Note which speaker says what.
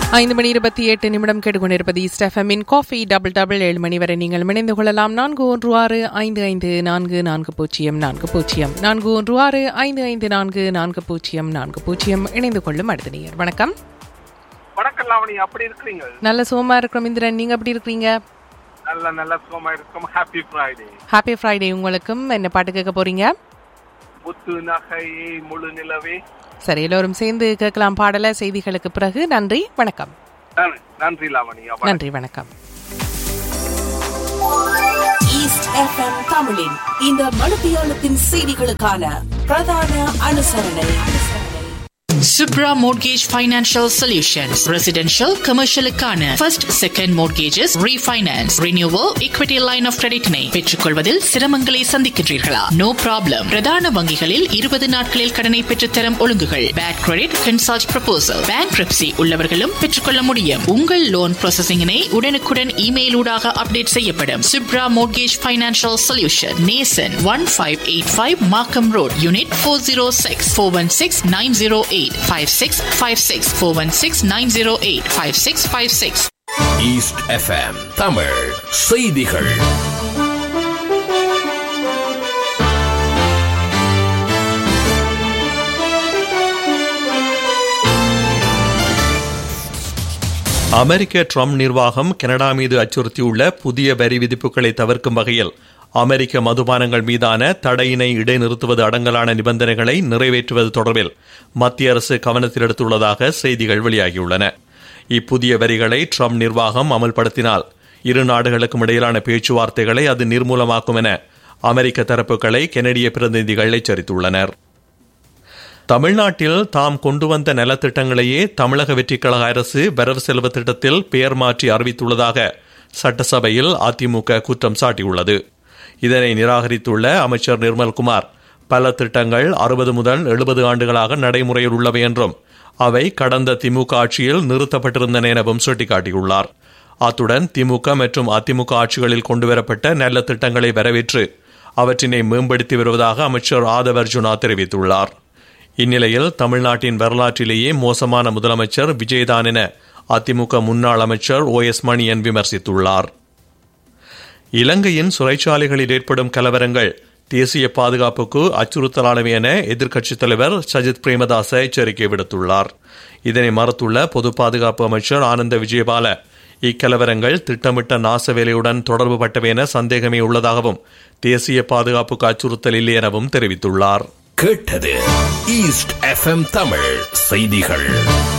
Speaker 1: ஐந்து மணி இருபத்தி எட்டு நிமிடம் கேட்டுக்கொண்டிருப்பது ஈஸ்ட் எஃப்எம்மின் காஃபி டபுள் டபுள் ஏழு மணி வரை நீங்கள் இணைந்து கொள்ளலாம் நான்கு ஒன்று ஆறு ஐந்து ஐந்து நான்கு நான்கு பூஜ்ஜியம் நான்கு பூஜ்ஜியம் நான்கு ஒன்று ஆறு ஐந்து ஐந்து நான்கு நான்கு பூஜ்ஜியம் நான்கு பூஜ்ஜியம் இணைந்து கொள்ளும் அடுத்த நேயர் வணக்கம்
Speaker 2: வணக்கம் லாவணி அப்படி இருக்கிறீங்க
Speaker 1: நல்ல சுகமா இருக்கிறோம் இந்திரன் நீங்க எப்படி இருக்கிறீங்க
Speaker 2: நல்ல நல்ல சுகமா இருக்கும் ஹாப்பி ஃப்ரைடே
Speaker 1: ஹாப்பி ஃப்ரைடே உங்களுக்கும் என்ன பாட்டு கேட்க போறீங்க
Speaker 2: முத்து நகை முழு நிலவே
Speaker 1: சரி எல்லோரும் சேர்ந்து கேட்கலாம் பாடல செய்திகளுக்கு பிறகு நன்றி வணக்கம்
Speaker 2: நன்றி- நன்றி லாவணி வணக்கம்.
Speaker 1: நன்றி வணக்கம்
Speaker 3: ஈஸ்ட் எஃப்எம் தமிழின் இந்த மணித்தியாலத்தின் செய்திகளுக்கான பிரதான அனுசரணை
Speaker 4: Subra Mortgage Financial Solutions. Residential, commercial க்கான first, second mortgages, refinance, renewal, equity line of credit னை பெற்றுக்கொள்வதில் சிரமங்களை சந்திக்கின்றீர்களா நோ ப்ராப்ளம் பிரதான வங்கிகளில் இருபது நாட்களில் கடனை பெற்றுத்தரும் ஒழுங்குகள் bad credit consult proposal bank உள்ளவர்களும் பெற்றுக்கொள்ள முடியும் உங்கள் லோன் ப்ராசஸிங்கினை உடனுக்குடன் இமெயில் ஊடாக அப்டேட் செய்யப்படும் Subra Mortgage Financial Solution Nesan one five eight five Markham road unit four zero six four one six nine zero eight five six five six four one six nine zero eight five six five six
Speaker 5: east FM Tamil செய்திகள்
Speaker 6: அமெரிக்க Trump நிர்வாகம் Canada மீது அச்சுறுத்தியுள்ள புதிய வரி விதிப்புகளை தவிர்க்கும் வகையில் அமெரிக்க மதுபானங்கள் மீதான தடையினை இடைநிறுத்துவது அடங்கலான நிபந்தனைகளை நிறைவேற்றுவது தொடர்பில் மத்திய அரசு கவனத்தில் எடுத்துள்ளதாக செய்திகள் வெளியாகியுள்ளன இப்புதிய வரிகளை ட்ரம்ப் நிர்வாகம் அமல்படுத்தினால் இரு நாடுகளுக்கும் இடையிலான பேச்சுவார்த்தைகளை அது நிர்மூலமாக்கும் என அமெரிக்க தரப்புகளை கெனடிய பிரதிநிதிகள் எச்சரித்துள்ளனர் தமிழ்நாட்டில் தாம் கொண்டு வந்த நலத்திட்டங்களையே தமிழக வெற்றிக் கழக அரசு வரவு செலவு திட்டத்தில் பெயர் மாற்றி அறிவித்துள்ளதாக சட்டசபையில் அதிமுக குற்றம் சாட்டியுள்ளது இதனை நிராகரித்துள்ள அமைச்சர் நிர்மல்குமார் பல திட்டங்கள் அறுபது முதல் எழுபது ஆண்டுகளாக நடைமுறையில் உள்ளவை என்றும் அவை கடந்த திமுக ஆட்சியில் நிறுத்தப்பட்டிருந்தன எனவும் சுட்டிக்காட்டியுள்ளார் அத்துடன் திமுக மற்றும் அதிமுக ஆட்சிகளில் கொண்டுவரப்பட்ட நல்ல திட்டங்களை வரவேற்று அவற்றினை மேம்படுத்தி வருவதாக அமைச்சர் ஆதவ் அர்ஜுனா தெரிவித்துள்ளார் இந்நிலையில் தமிழ்நாட்டின் வரலாற்றிலேயே மோசமான முதலமைச்சர் விஜயதான் என அதிமுக முன்னாள் அமைச்சர் ஓ எஸ் மணியன் விமர்சித்துள்ளார் இலங்கையின் சிறைச்சாலைகளில் ஏற்படும் கலவரங்கள் தேசிய பாதுகாப்புக்கு அச்சுறுத்தலானவை என எதிர்க்கட்சித் தலைவர் சஜித் பிரேமதாச எச்சரிக்கை விடுத்துள்ளார் இதனை மறுத்துள்ள பொது பாதுகாப்பு அமைச்சர் ஆனந்த விஜயபால இக்கலவரங்கள் திட்டமிட்ட நாச வேலையுடன் தொடர்புபட்டவை என சந்தேகமே உள்ளதாகவும் தேசிய பாதுகாப்புக்கு அச்சுறுத்தல் இல்லை எனவும் தெரிவித்துள்ளார்
Speaker 5: கேட்டது ஈஸ்ட் எஃப்எம் தமிழ் செய்திகள்